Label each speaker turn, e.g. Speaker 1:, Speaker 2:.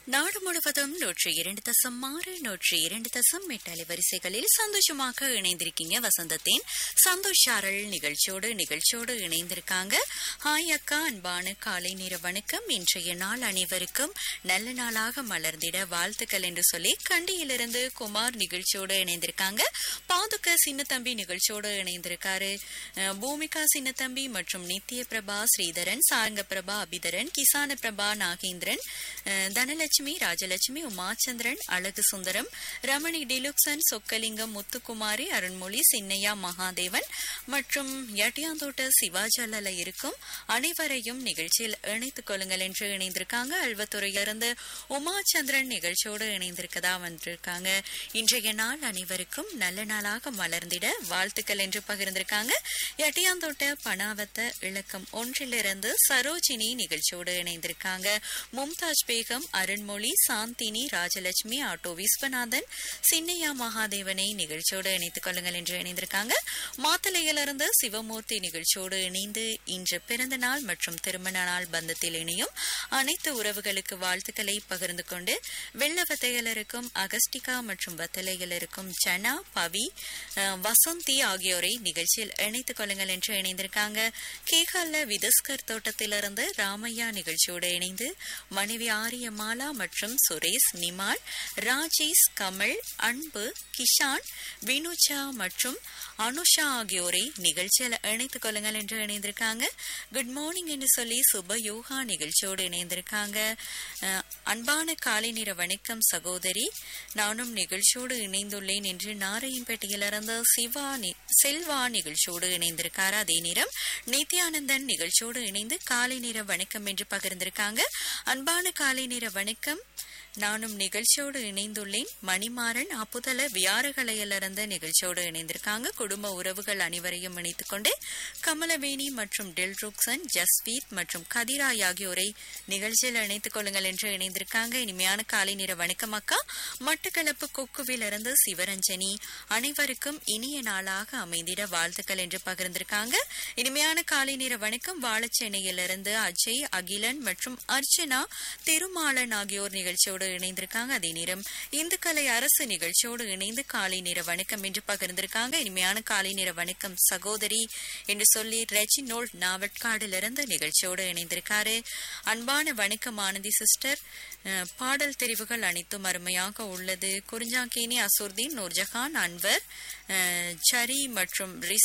Speaker 1: நாடு முழுவதும் நூற்றி இரண்டு தசம் ஆறு நூற்றி இரண்டு தசம் எட்டு அலைவரிசைகளில் சந்தோஷமாக இணைந்திருக்கீங்க வசந்தத்தின் சந்தோஷாரல் நிகழ்ச்சியோடு நிகழ்ச்சியோடு இணைந்திருக்காங்க ஹாய் அக்கா அன்பான காலை நேர வணக்கம் இன்றைய நாள் அனைவருக்கும் நல்ல நாளாக மலர்ந்திட வாழ்த்துக்கள் என்று சொல்லி கண்டியிலிருந்து குமார் நிகழ்ச்சியோடு இணைந்திருக்காங்க பாதுக்க சின்னத்தம்பி நிகழ்ச்சியோடு இணைந்திருக்காரு அஹ், பூமிகா சின்னத்தம்பி மற்றும் நித்ய பிரபா ஸ்ரீதரன் சாரங்க பிரபா அபிதரன் கிசான பிரபா நாகேந்திரன் அஹ், தனலட்சுமி ராஜலட்சுமி உமாச்சந்திரன் அழகு சுந்தரம் ரமணி டிலுக்சன் சொக்கலிங்கம் முத்துக்குமாரி அருண்மொழி சின்னையா மகாதேவன் மற்றும் எட்டியாந்தோட்ட சிவாஜாலால இருக்கும் அனைவரையும் நிகழ்ச்சியில் இணைத்துக் கொள்ளுங்கள் என்று இணைந்திருக்காங்க அல்வத்துறையிலிருந்து உமாச்சந்திரன் நிகழ்ச்சியோடு இணைந்திருக்கதா வந்திருக்காங்க இன்றைய நாள் அனைவருக்கும் நல்ல நாளாக மலர்ந்திட வாழ்த்துக்கள் என்று பகிர்ந்திருக்காங்க எட்டியாந்தோட்ட பணாவத்த இலக்கம் ஒன்றிலிருந்து சரோஜினி நிகழ்ச்சியோடு இணைந்திருக்காங்க மும்தாஜ் பேகம் அருண்மொழி சாந்தினி ராஜலட்சுமி ஆட்டோ விஸ்வநாதன் சின்னையா மகாதேவனை நிகழ்ச்சியோடு இணைத்துக் கொள்ளுங்கள் என்று இணைந்திருக்காங்க மாத்தளையிலிருந்து சிவமூர்த்தி நிகழ்ச்சியோடு இணைந்து இன்று பிறந்த நாள் மற்றும் திருமண நாள் பந்தத்தில் இணையும் அனைத்து உறவுகளுக்கு வாழ்த்துக்களை பகிர்ந்து கொண்டு வெள்ளவத்தையிலருக்கும் அகஸ்டிகா மற்றும் வத்தலையிலருக்கும் ஜனா பவி அஹ், வசந்தி ஆகியோரை நிகழ்ச்சியில் இணைத்துக் கொள்ளுங்கள் என்று இணைந்திருக்காங்க கேகால விதஸ்கர் தோட்டத்திலிருந்து ராமையா நிகழ்ச்சியோடு இணைந்து மனைவி ஆரியமாலா மற்றும் சுரேஷ் நிமால் ராஜேஷ் கமல் அன்பு கிஷான் வினுஜா மற்றும் அனுஷா ஆகியோரை நிகழ்ச்சியில் இணைத்துக் கொள்ளுங்கள் என்று இணைந்திருக்காங்க குட் மார்னிங் என்று சொல்லி சுப யோகா நிகழ்ச்சியோடு இணைந்திருக்காங்க அஹ், அன்பான காலை நேர வணக்கம் சகோதரி நானும் நிகழ்ச்சியோடு இணைந்துள்ளேன் என்று நாராயண்பேட்டையிலிருந்து சிவா நி- செல்வா நிகழ்ச்சியோடு இணைந்திருக்காரு அதே நேரம் நித்யானந்தன் நிகழ்ச்சியோடு இணைந்து காலை நேர வணக்கம் என்று பகிர்ந்திருக்காங்க அன்பான காலை நேர வணக்கம் நானும் நிகழ்ச்சியோடு இணைந்துள்ளேன் மணிமாறன் அப்புதல வியாரகலையிலிருந்து நிகழ்ச்சியோடு இணைந்திருக்காங்க குடும்ப உறவுகள் அனைவரையும் இணைத்துக் கொண்டு கமலவேணி மற்றும் டெல்ருக்சன் ஜஸ்வீத் மற்றும் கதிராய் ஆகியோரை நிகழ்ச்சியில் இணைத்துக் கொள்ளுங்கள் என்று இணைந்திருக்காங்க இனிமையான காலை நேர வணக்கம் அக்கா மட்டக்களப்பு கொக்குவிலிருந்து சிவரஞ்சனி அனைவருக்கும் இனிய நாளாக அமைந்திட வாழ்த்துக்கள் என்று பகிர்ந்திருக்காங்க இனிமையான காலை நேர வணக்கம் வாழச்சென்னையிலிருந்து அஜய் அகிலன் மற்றும் அர்ச்சனா திருமாலன் ஆகியோர் நிகழ்ச்சியோடு இணைந்திருக்காங்க அதே நேரம் இந்துக்கலை அரசு நிகழ்ச்சியோடு இணைந்து காலை நேர வணக்கம் என்று பகிர்ந்திருக்காங்க இனிமையான காலை நேர வணக்கம் சகோதரி என்று சொல்லி ரெஜினோல் நாவட்காடிலிருந்து நிகழ்ச்சியோடு இணைந்திருக்காரு அன்பான வணக்கம் ஆனந்தி சிஸ்டர் அஹ், பாடல் தெரிவுகள் அனைத்தும் அருமையாக உள்ளது குறிஞ்சாக்கேனி அசுர்தீன் நூர்ஜஹான் அன்வர் அஹ், சரி மற்றும் ரிஸ்